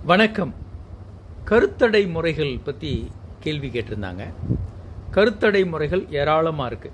வணக்கம் கருத்தடை முறைகள் பற்றி கேள்வி கேட்டிருந்தாங்க கருத்தடை முறைகள் ஏராளமாக இருக்கு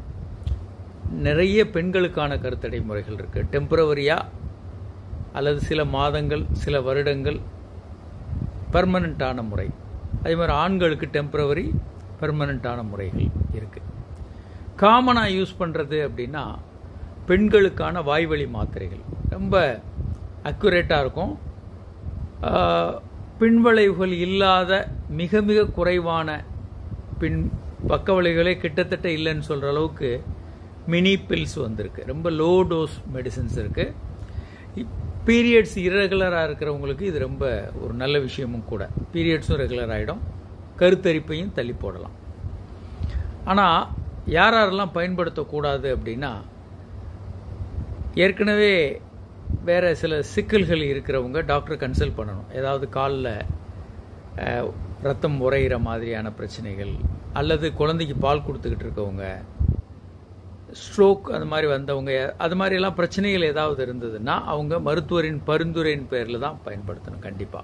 நிறைய பெண்களுக்கான கருத்தடை முறைகள் இருக்கு டெம்பரவரியா அல்லது சில மாதங்கள் சில வருடங்கள் பர்மனண்ட்டான முறை அதே மாதிரி ஆண்களுக்கு டெம்பரவரி பெர்மனண்ட்டான முறைகள் இருக்கு காமனாக யூஸ் பண்ணுறது அப்படின்னா பெண்களுக்கான வாய்வழி மாத்திரைகள் ரொம்ப அக்குரேட்டாக இருக்கும் ஆஹ், பின்விளைவுகள் இல்லாத மிக மிக குறைவான பின் பக்க விளைவுகளே கிட்டத்தட்ட இல்லைன்னு சொல்கிற அளவுக்கு மினி பில்ஸ் வந்திருக்கு ரொம்ப லோ டோஸ் மெடிசின்ஸ் இருக்குது பீரியட்ஸ் இரகுலராக இருக்கிறவங்களுக்கு இது ரொம்ப ஒரு நல்ல விஷயமும் கூட பீரியட்ஸும் ரெகுலர் ஆகிடும் கருத்தரிப்பையும் தள்ளி போடலாம் ஆனால் யார் யாரெல்லாம் பயன்படுத்தக்கூடாது அப்படின்னா ஏற்கனவே வேறு சில சிக்கல்கள் இருக்கிறவங்க டாக்டரை கன்சல்ட் பண்ணணும் ஏதாவது காலில் ரத்தம் உறையிற மாதிரியான பிரச்சனைகள் அல்லது குழந்தைக்கு பால் கொடுத்துக்கிட்டு இருக்கவங்க ஸ்ட்ரோக் அந்த மாதிரி வந்தவங்க அது மாதிரியெல்லாம் பிரச்சனைகள் ஏதாவது இருந்ததுன்னா அவங்க மருத்துவரின் பரிந்துரையின் பேரில் தான் பயன்படுத்தணும் கண்டிப்பாக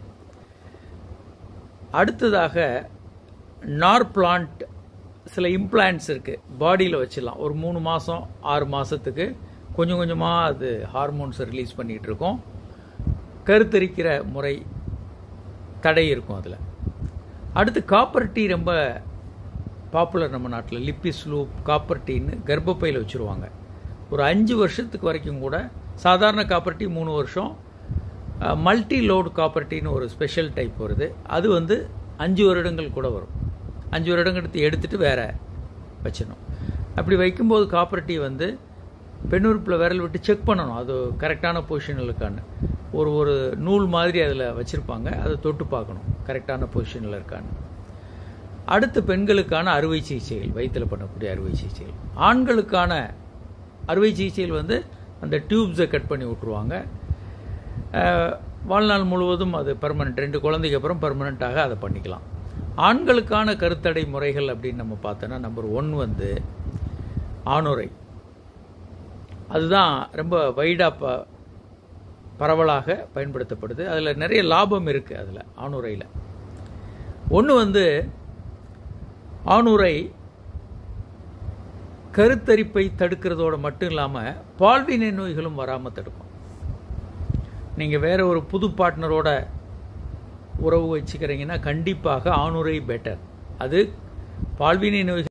அடுத்ததாக நார் பிளான்ட் சில இம்ப்ளான்ட்ஸ் இருக்குது பாடியில் வச்சிடலாம் ஒரு மூணு மாதம் ஆறு மாதத்துக்கு கொஞ்சம் கொஞ்சமாக அது ஹார்மோன்ஸை ரிலீஸ் பண்ணிகிட்டு இருக்கோம் கருத்தரிக்கிற முறை தடை இருக்கும் அதில் அடுத்து காப்பர் டீ ரொம்ப பாப்புலர் நம்ம நாட்டில் லிப்பிஸ் லூப் காப்பர் டீன்னு கர்ப்பப்பையில் வச்சுருவாங்க ஒரு அஞ்சு வருஷத்துக்கு வரைக்கும் கூட சாதாரண காப்பர் டீ மூணு வருஷம் மல்டி லோடு காப்பர் டீன்னு ஒரு ஸ்பெஷல் டைப் வருது அது வந்து அஞ்சு வருடங்கள் கூட வரும் அஞ்சு வருடங்கள் எடுத்து எடுத்துட்டு வேற வச்சிடணும் அப்படி வைக்கும்போது காப்பர் டீ வந்து பெண்ணுறுப்பில் விரல் விட்டு செக் பண்ணணும் அது கரெக்டான பொசிஷனில் இருக்கான்னு ஒரு ஒரு நூல் மாதிரி அதில் வச்சுருப்பாங்க அதை தொட்டு பார்க்கணும் கரெக்டான பொசிஷனில் இருக்கான்னு அடுத்து பெண்களுக்கான அறுவை சிகிச்சைகள் வயிற்றில் பண்ணக்கூடிய அறுவை சிகிச்சைகள் ஆண்களுக்கான அறுவை சிகிச்சைகள் வந்து அந்த டியூப்ஸை கட் பண்ணி விட்ருவாங்க அஹ், வாழ்நாள் முழுவதும் அது பர்மனெண்ட் ரெண்டு குழந்தைக்கு அப்புறம் பர்மனெண்ட்டாக அதை பண்ணிக்கலாம் ஆண்களுக்கான கருத்தடை முறைகள் அப்படின்னு நம்ம பார்த்தோன்னா நம்பர் ஒன் வந்து ஆணுரை அதுதான் ரொம்ப வைடாக ப பரவலாக பயன்படுத்தப்படுது அதில் நிறைய லாபம் இருக்குது அதில் ஆணுரையில் ஒன்று வந்து ஆணுரை கருத்தரிப்பை தடுக்கிறதோட மட்டும் இல்லாமல் பால்வினை நோய்களும் வராமல் தடுக்கும் நீங்கள் வேற ஒரு புது பார்ட்னரோட உறவு வச்சுக்கிறீங்கன்னா கண்டிப்பாக ஆணுரை பெட்டர் அது பால்வினை நோய்கள்